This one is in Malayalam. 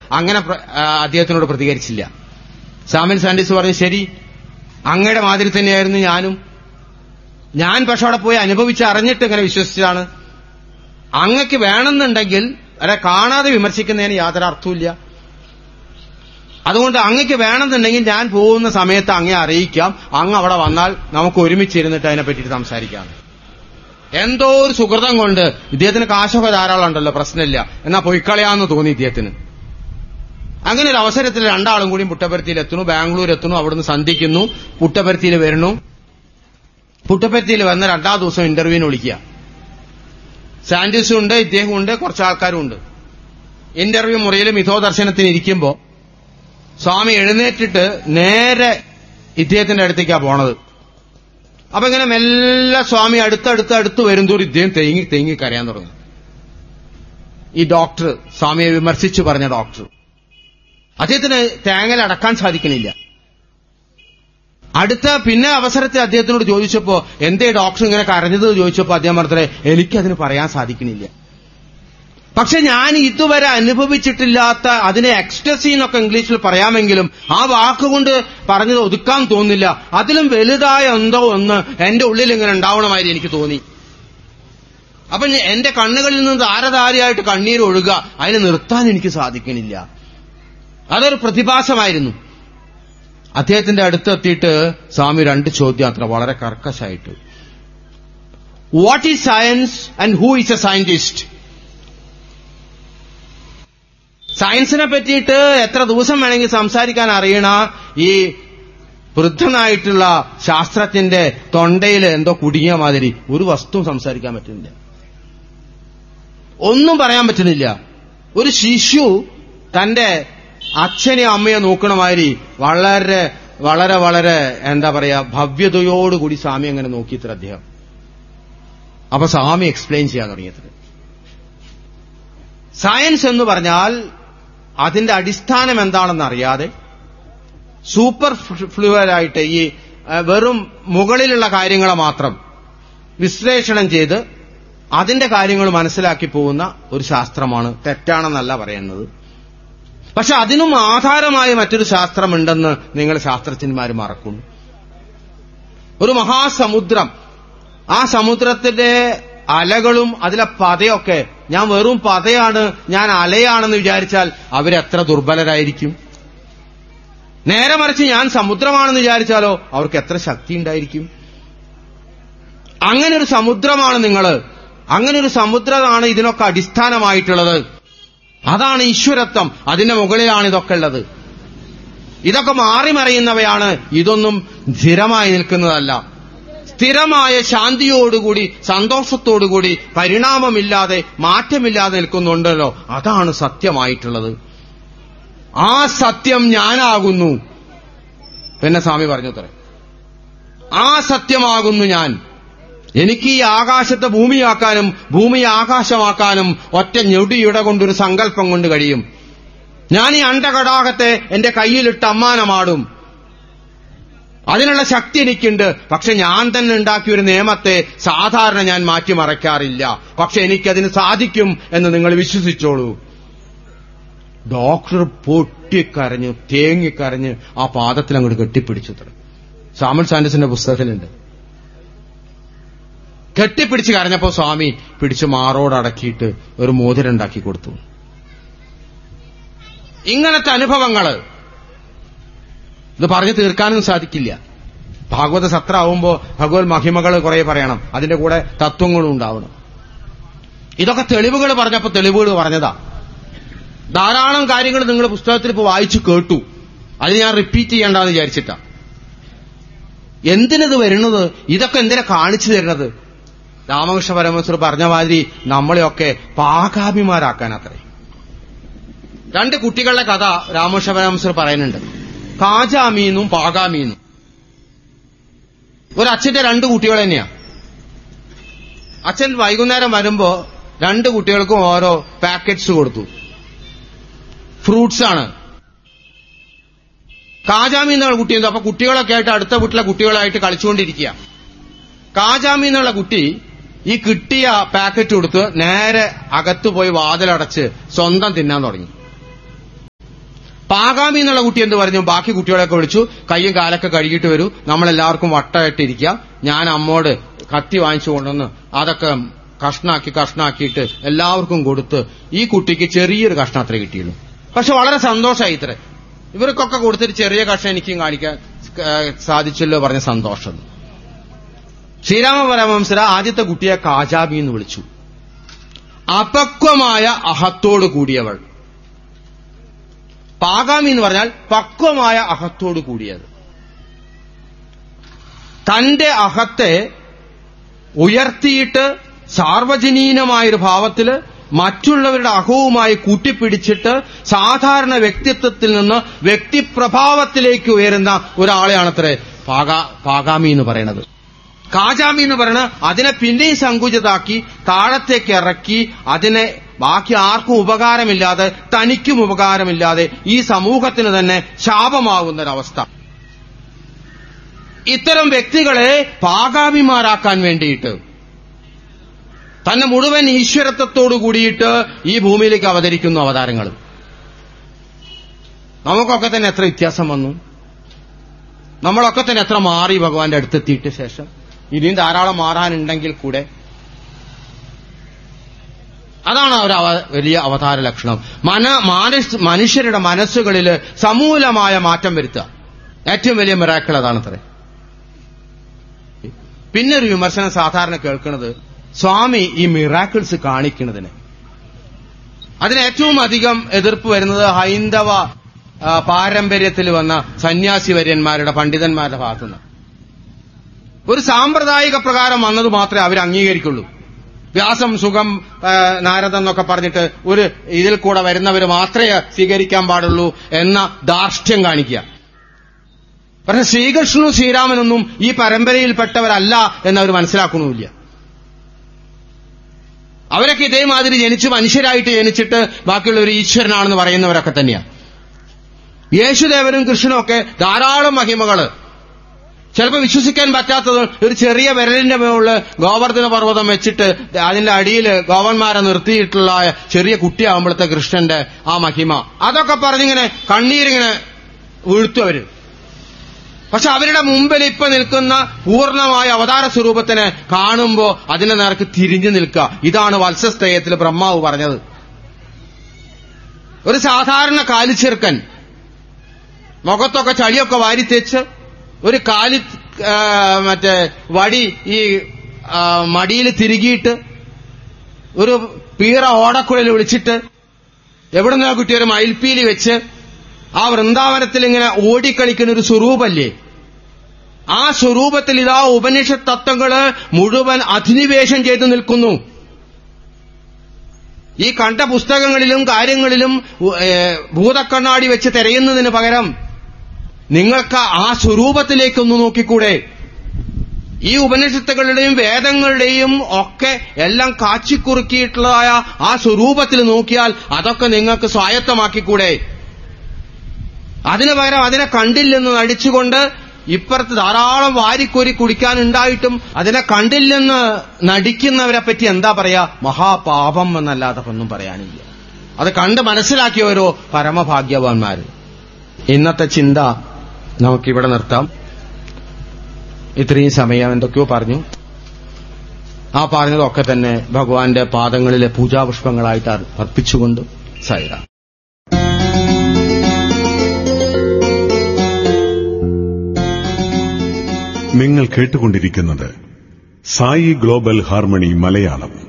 അങ്ങനെ പ്ര- ആ, അദ്ദേഹത്തിനോട് പ്രതികരിച്ചില്ല സാമിൽ സാൻഡിസ് പറഞ്ഞു ശരി അങ്ങയുടെ മാതിരി തന്നെയായിരുന്നു ഞാനും ഞാൻ പക്ഷെ അവിടെ പോയി അനുഭവിച്ച് അറിഞ്ഞിട്ട് ഇങ്ങനെ വിശ്വസിച്ചതാണ് അങ്ങക്ക് വേണമെന്നുണ്ടെങ്കിൽ അല്ലെ കാണാതെ വിമർശിക്കുന്നതിന് യാതൊരു അർത്ഥമില്ല അതുകൊണ്ട് അങ്ങക്ക് വേണമെന്നുണ്ടെങ്കിൽ ഞാൻ പോകുന്ന സമയത്ത് അങ്ങേ അറിയിക്കാം അങ്ങ് അവിടെ വന്നാൽ നമുക്ക് ഒരുമിച്ചിരുന്നിട്ട് അതിനെ പറ്റിയിട്ട് സംസാരിക്കാം എന്തോ ഒരു സുഹൃതം കൊണ്ട് ഇദ്ദേഹത്തിന് കാശൊക്കെ ധാരാളം ഉണ്ടല്ലോ പ്രശ്നമില്ല എന്നാ പൊയ്ക്കളയാന്ന് തോന്നി ഇദ്ദേഹത്തിന് അങ്ങനെ ഒരു അവസരത്തിൽ രണ്ടാളും കൂടി പുട്ടപരുത്തിയിൽ എത്തുന്നു ബാംഗ്ലൂർ എത്തുന്നു അവിടുന്ന് സന്ധിക്കുന്നു പുട്ടപരുത്തിയിൽ വരുന്നു പുട്ടപരുത്തിയിൽ വന്ന രണ്ടാം ദിവസം ഇന്റർവ്യൂവിന് വിളിക്കുക സാൻഡിസും ഉണ്ട് ഇദ്ദേഹം ഉണ്ട് കുറച്ച് ആൾക്കാരും ഉണ്ട് ഇന്റർവ്യൂ മുറിയിൽ മിഥോ ദർശനത്തിന് ഇരിക്കുമ്പോ സ്വാമി എഴുന്നേറ്റിട്ട് നേരെ ഇദ്ദേഹത്തിന്റെ അടുത്തേക്കാ പോണത് അപ്പൊ ഇങ്ങനെ മെല്ലെ സ്വാമി അടുത്തടുത്ത് അടുത്ത് വരുന്തോറും ഇദ്ദേഹം തേങ്ങി തേങ്ങി കരയാൻ തുടങ്ങും ഈ ഡോക്ടർ സ്വാമിയെ വിമർശിച്ചു പറഞ്ഞ ഡോക്ടർ അദ്ദേഹത്തിന് തേങ്ങൽ അടക്കാൻ സാധിക്കണില്ല അടുത്ത പിന്നെ അവസരത്തിൽ അദ്ദേഹത്തിനോട് ചോദിച്ചപ്പോ എന്തേ ഡോക്ടർ ഇങ്ങനെ കരഞ്ഞത് എന്ന് ചോദിച്ചപ്പോ അദ്ദേഹം പറഞ്ഞത് എനിക്കതിന് പറയാൻ സാധിക്കണില്ല പക്ഷെ ഞാൻ ഇതുവരെ അനുഭവിച്ചിട്ടില്ലാത്ത അതിനെ എക്സ്റ്റസി എന്നൊക്കെ ഇംഗ്ലീഷിൽ പറയാമെങ്കിലും ആ വാക്കുകൊണ്ട് പറഞ്ഞത് ഒതുക്കാൻ തോന്നില്ല അതിലും വലുതായ എന്തോ ഒന്ന് എന്റെ ഉള്ളിൽ ഇങ്ങനെ ഉണ്ടാവണമാതിരി എനിക്ക് തോന്നി അപ്പൊ ഞ- എന്റെ കണ്ണുകളിൽ നിന്ന് ധാരധാരയായിട്ട് കണ്ണീര് ഒഴുകുക അതിനെ നിർത്താൻ എനിക്ക് സാധിക്കണില്ല അതൊരു പ്രതിഭാസമായിരുന്നു അദ്ദേഹത്തിന്റെ അടുത്തെത്തിയിട്ട് സ്വാമി രണ്ട് ചോദ്യം അത്ര വളരെ കർക്കശായിട്ട് what is science and who is a scientist സയൻസിനെ പറ്റിയിട്ട് എത്ര ദിവസം വേണമെങ്കിൽ സംസാരിക്കാൻ അറിയണ ഈ വൃദ്ധനായിട്ടുള്ള ശാസ്ത്രത്തിന്റെ തൊണ്ടയിൽ എന്തോ കുടുങ്ങിയ മാതിരി ഒരു വസ്തുവും സംസാരിക്കാൻ പറ്റുന്നില്ല ഒന്നും പറയാൻ പറ്റുന്നില്ല ഒരു ശിശു തന്റെ അച്ഛനെ അമ്മയെ നോക്കണ മാതിരി വളരെ വളരെ വളരെ എന്താ പറയാ ഭവ്യതയോടുകൂടി സ്വാമി അങ്ങനെ നോക്കിയത്ര അദ്ദേഹം അപ്പൊ സ്വാമി എക്സ്പ്ലെയിൻ ചെയ്യാൻ തുടങ്ങിയത്ര സയൻസ് എന്ന് പറഞ്ഞാൽ അതിന്റെ അടിസ്ഥാനം എന്താണെന്ന് അറിയാതെ സൂപ്പർ ഫ്ലുവലായിട്ട് ഈ ആ, വെറും മുകളിലുള്ള കാര്യങ്ങളെ മാത്രം വിശ്ലേഷണം ചെയ്ത് അതിന്റെ കാര്യങ്ങൾ മനസ്സിലാക്കി പോകുന്ന ഒരു ശാസ്ത്രമാണ് തെറ്റാണെന്നല്ല പറയുന്നത് പക്ഷെ അതിനും ആധാരമായ മറ്റൊരു ശാസ്ത്രമുണ്ടെന്ന് നിങ്ങൾ ശാസ്ത്രജ്ഞന്മാർ മറക്കുന്നു ഒരു മഹാസമുദ്രം ആ സമുദ്രത്തിന്റെ അലകളും അതിലെ പതയൊക്കെ ഞാൻ വെറും പതയാണ് ഞാൻ അലയാണെന്ന് വിചാരിച്ചാൽ അവരെത്ര ദുർബലരായിരിക്കും നേരെ മറിച്ച് ഞാൻ സമുദ്രമാണെന്ന് വിചാരിച്ചാലോ അവർക്ക് എത്ര ശക്തി ഉണ്ടായിരിക്കും അങ്ങനെ ഒരു സമുദ്രമാണ് നിങ്ങൾ അങ്ങനെ ഒരു സമുദ്രമാണ് ഇതിനൊക്കെ അടിസ്ഥാനമായിട്ടുള്ളത് അതാണ് ഈശ്വരത്വം അതിന്റെ മുകളിലാണ് ഇതൊക്കെ ഉള്ളത് ഇതൊക്കെ മാറിമറിയുന്നവയാണ് ഇതൊന്നും സ്ഥിരമായി നിൽക്കുന്നതല്ല സ്ഥിരമായ ശാന്തിയോടുകൂടി സന്തോഷത്തോടുകൂടി പരിണാമമില്ലാതെ മാറ്റമില്ലാതെ നിൽക്കുന്നുണ്ടല്ലോ അതാണ് സത്യമായിട്ടുള്ളത് ആ സത്യം ഞാനാകുന്നു പിന്നെ സ്വാമി പറഞ്ഞു തരാം ആ സത്യമാകുന്നു ഞാൻ എനിക്ക് ഈ ആകാശത്തെ ഭൂമിയാക്കാനും ഭൂമിയെ ആകാശമാക്കാനും ഒറ്റ ഞൊടിയുടെ കൊണ്ടൊരു സങ്കല്പം കൊണ്ട് കഴിയും ഞാൻ ഈ അണ്ടകടാകത്തെ എന്റെ കയ്യിലിട്ട് അമ്മാനമാടും അതിനുള്ള ശക്തി എനിക്കുണ്ട് പക്ഷെ ഞാൻ തന്നെ ഉണ്ടാക്കിയ ഒരു നിയമത്തെ സാധാരണ ഞാൻ മാറ്റിമറയ്ക്കാറില്ല പക്ഷെ എനിക്കതിന് സാധിക്കും എന്ന് നിങ്ങൾ വിശ്വസിച്ചോളൂ ഡോക്ടർ പൊട്ടിക്കരഞ്ഞു തേങ്ങിക്കരഞ്ഞ് ആ പാദത്തിൽ അങ്ങോട്ട് കെട്ടിപ്പിടിച്ചു തരും സാമൽ സാൻഡസിന്റെ പുസ്തകത്തിലുണ്ട് കെട്ടിപ്പിടിച്ച് കരഞ്ഞപ്പോ സ്വാമി പിടിച്ച് മാറോടടക്കിയിട്ട് ഒരു മോതിരം ഉണ്ടാക്കി കൊടുത്തു ഇങ്ങനത്തെ അനുഭവങ്ങള് ഇത് പറഞ്ഞു തീർക്കാനും സാധിക്കില്ല ഭാഗവത സത്ര ആവുമ്പോ ഭഗവത് മഹിമകൾ കുറെ പറയണം അതിന്റെ കൂടെ തത്വങ്ങളും ഉണ്ടാവണം ഇതൊക്കെ തെളിവുകൾ പറഞ്ഞപ്പോ തെളിവുകൾ പറഞ്ഞതാ ധാരാളം കാര്യങ്ങൾ നിങ്ങൾ പുസ്തകത്തിൽ ഇപ്പൊ വായിച്ചു കേട്ടു അത് ഞാൻ റിപ്പീറ്റ് ചെയ്യേണ്ടെന്ന് വിചാരിച്ചിട്ടാ എന്തിനത് വരുന്നത് ഇതൊക്കെ എന്തിനാ കാണിച്ചു തരുന്നത് രാമകൃഷ്ണ പരമേശ്വർ പറഞ്ഞ മാതിരി നമ്മളെയൊക്കെ പാകാഭിമാരാക്കാൻ അത്രേ രണ്ട് കുട്ടികളുടെ കഥ രാമകൃഷ്ണ പരമേശ്വർ പറയുന്നുണ്ട് കാജാമീന്നും പാകാമീന്നും ഒരു അച്ഛന്റെ രണ്ട് കുട്ടികൾ തന്നെയാ അച്ഛൻ വൈകുന്നേരം വരുമ്പോ രണ്ട് കുട്ടികൾക്കും ഓരോ പാക്കറ്റ്സ് കൊടുത്തു ഫ്രൂട്ട്സ് ആണ് കാജാമി എന്നുള്ള കുട്ടി എന്തോ അപ്പൊ കുട്ടികളൊക്കെ ആയിട്ട് അടുത്ത വീട്ടിലെ കുട്ടികളായിട്ട് കളിച്ചുകൊണ്ടിരിക്കുക കാജാമി എന്നുള്ള കുട്ടി ഈ കിട്ടിയ പാക്കറ്റ് കൊടുത്ത് നേരെ അകത്തു പോയി വാതിലടച്ച് സ്വന്തം തിന്നാൻ തുടങ്ങി പാകാമി എന്നുള്ള കുട്ടി എന്ത് പറഞ്ഞു ബാക്കി കുട്ടികളെയൊക്കെ വിളിച്ചു കയ്യും കാലൊക്കെ കഴുകിയിട്ട് വരൂ നമ്മളെല്ലാവർക്കും വട്ടമായിട്ടിരിക്കുക ഞാൻ അമ്മോട് കത്തി വാങ്ങിച്ചു കൊണ്ടുവന്ന് അതൊക്കെ കഷ്ണാക്കി കഷ്ണാക്കിയിട്ട് എല്ലാവർക്കും കൊടുത്ത് ഈ കുട്ടിക്ക് ചെറിയൊരു കഷ്ണം അത്രേ കിട്ടിയുള്ളൂ പക്ഷെ വളരെ സന്തോഷമായി ഇത്ര ഇവർക്കൊക്കെ കൊടുത്തിട്ട് ചെറിയ കഷ്ണം എനിക്കും കാണിക്കാൻ ഏഹ്, സാധിച്ചല്ലോ പറഞ്ഞ സന്തോഷം ശ്രീരാമ പരമഹംസര ആദ്യത്തെ കുട്ടിയെ കാജാബി എന്ന് വിളിച്ചു അപക്വമായ അഹത്തോട് കൂടിയവൾ പാകാമി എന്ന് പറഞ്ഞാൽ പക്വമായ അഹത്തോട് കൂടിയത് തന്റെ അഹത്തെ ഉയർത്തിയിട്ട് സാർവജനീനമായൊരു ഭാവത്തില് മറ്റുള്ളവരുടെ അഹവുമായി കൂട്ടിപ്പിടിച്ചിട്ട് സാധാരണ വ്യക്തിത്വത്തിൽ നിന്ന് വ്യക്തിപ്രഭാവത്തിലേക്ക് ഉയരുന്ന ഒരാളെയാണത്രേ പാകാ പാകാമി എന്ന് പറയുന്നത് കാജാമി എന്ന് പറയുന്നത് അതിനെ പിന്നെയും സങ്കുചിതാക്കി താഴത്തേക്ക് ഇറക്കി അതിനെ ബാക്കി ആർക്കും ഉപകാരമില്ലാതെ തനിക്കും ഉപകാരമില്ലാതെ ഈ സമൂഹത്തിന് തന്നെ ശാപമാകുന്ന ഒരവസ്ഥ ഇത്തരം വ്യക്തികളെ പാകാമിമാരാക്കാൻ വേണ്ടിയിട്ട് തന്നെ മുഴുവൻ ഈശ്വരത്വത്തോടു കൂടിയിട്ട് ഈ ഭൂമിയിലേക്ക് അവതരിക്കുന്നു അവതാരങ്ങൾ നമുക്കൊക്കെ തന്നെ എത്ര വ്യത്യാസം വന്നു നമ്മളൊക്കെ തന്നെ എത്ര മാറി ഭഗവാന്റെ അടുത്തെത്തിയിട്ട് ശേഷം ഇനിയും ധാരാളം മാറാനുണ്ടെങ്കിൽ കൂടെ അതാണ് ഒരു അവ- വലിയ അവതാര ലക്ഷണം മന മാനസ് മനുഷ്യരുടെ മനസ്സുകളിൽ സമൂലമായ മാറ്റം വരുത്തുക ഏറ്റവും വലിയ മിറാക്കൾ അതാണത്രേ പിന്നെ ഒരു വിമർശനം സാധാരണ കേൾക്കുന്നത് സ്വാമി ഈ മിറാക്കിൾസ് കാണിക്കുന്നതിന് അതിന് ഏറ്റവും അധികം എതിർപ്പ് വരുന്നത് ഹൈന്ദവ ആ, പാരമ്പര്യത്തിൽ വന്ന സന്യാസി വര്യന്മാരുടെ പണ്ഡിതന്മാരുടെ ഭാഗത്തുനിന്ന് ഒരു സാമ്പ്രദായിക പ്രകാരം വന്നത് മാത്രമേ അവർ അംഗീകരിക്കുള്ളൂ വ്യാസം സുഖം ആ, നാരദം എന്നൊക്കെ പറഞ്ഞിട്ട് ഒരു ഇതിൽ കൂടെ വരുന്നവർ മാത്രമേ സ്വീകരിക്കാൻ പാടുള്ളൂ എന്ന ധാർഷ്ട്യം കാണിക്കുക പക്ഷെ ശ്രീകൃഷ്ണനും ശ്രീരാമനൊന്നും ഈ പരമ്പരയിൽപ്പെട്ടവരല്ല എന്നവർ മനസ്സിലാക്കണമില്ല അവരൊക്കെ ഇതേമാതിരി ജനിച്ച് മനുഷ്യരായിട്ട് ജനിച്ചിട്ട് ബാക്കിയുള്ള ഒരു ഈശ്വരനാണെന്ന് പറയുന്നവരൊക്കെ തന്നെയാണ് യേശുദേവനും കൃഷ്ണനും ഒക്കെ ധാരാളം മഹിമകള് ചിലപ്പോൾ വിശ്വസിക്കാൻ പറ്റാത്തത് ഒരു ചെറിയ വിരലിന്റെ മുകളിൽ ഗോവർദ്ധന പർവ്വതം വെച്ചിട്ട് അതിന്റെ അടിയിൽ ഗോവന്മാരെ നിർത്തിയിട്ടുള്ള ചെറിയ കുട്ടിയാകുമ്പോഴത്തെ കൃഷ്ണന്റെ ആ മഹിമ അതൊക്കെ പറഞ്ഞിങ്ങനെ കണ്ണീരിങ്ങനെ വീഴ്ത്തു അവര് പക്ഷെ അവരുടെ മുമ്പിൽ ഇപ്പൊ നിൽക്കുന്ന പൂർണ്ണമായ അവതാര സ്വരൂപത്തിനെ കാണുമ്പോ അതിന്റെ നേർക്ക് തിരിഞ്ഞു നിൽക്കുക ഇതാണ് വത്സസ്തയത്തിൽ ബ്രഹ്മാവ് പറഞ്ഞത് ഒരു സാധാരണ കാലിച്ചെറുക്കൻ മുഖത്തൊക്കെ ചളിയൊക്കെ വാരിത്തേച്ച് ഒരു കാലി ആ, മറ്റേ വടി ഈ മടിയിൽ തിരുകിയിട്ട് ഒരു പീറ ഓടക്കുഴൽ വിളിച്ചിട്ട് എവിടെ നിന്നാ കിട്ടിയ ഒരു മയിൽപ്പീലി വെച്ച് ആ വൃന്ദാവനത്തിൽ ഇങ്ങനെ ഓടിക്കളിക്കുന്ന ഒരു സ്വരൂപല്ലേ ആ സ്വരൂപത്തിൽ ഇതാ ഉപനിഷത്ത് തത്വങ്ങള് മുഴുവൻ അധിനിവേശം ചെയ്തു നിൽക്കുന്നു ഈ കണ്ട പുസ്തകങ്ങളിലും കാര്യങ്ങളിലും ഏ, ഭൂതക്കണ്ണാടി വെച്ച് തിരയുന്നതിന് പകരം നിങ്ങൾക്ക് ആ സ്വരൂപത്തിലേക്കൊന്ന് നോക്കിക്കൂടെ ഈ ഉപനിഷത്തുകളുടെയും വേദങ്ങളുടെയും ഒക്കെ എല്ലാം കാച്ചിക്കുറുക്കിയിട്ടുള്ളതായ ആ സ്വരൂപത്തിൽ നോക്കിയാൽ അതൊക്കെ നിങ്ങൾക്ക് സ്വായത്തമാക്കിക്കൂടെ അതിനു പകരം അതിനെ കണ്ടില്ലെന്ന് നടിച്ചുകൊണ്ട് ഇപ്പുറത്ത് ധാരാളം വാരിക്കോരി കുടിക്കാനുണ്ടായിട്ടും അതിനെ കണ്ടില്ലെന്ന് നടിക്കുന്നവരെ പറ്റി എന്താ പറയാ മഹാപാപം എന്നല്ലാതെ ഒന്നും പറയാനില്ല അത് കണ്ട് മനസ്സിലാക്കിയവരോ പരമഭാഗ്യവാന്മാര് ഇന്നത്തെ ചിന്ത നമുക്കിവിടെ നിർത്താം ഇത്രയും സമയം എന്തൊക്കെയോ പറഞ്ഞു ആ പറഞ്ഞതൊക്കെ തന്നെ ഭഗവാന്റെ പാദങ്ങളിലെ പൂജാപുഷ്പങ്ങളായിട്ട് അർപ്പിച്ചുകൊണ്ട് സൈറ നിങ്ങൾ കേട്ടുകൊണ്ടിരിക്കുന്നത് സായി ഗ്ലോബൽ ഹാർമണി മലയാളം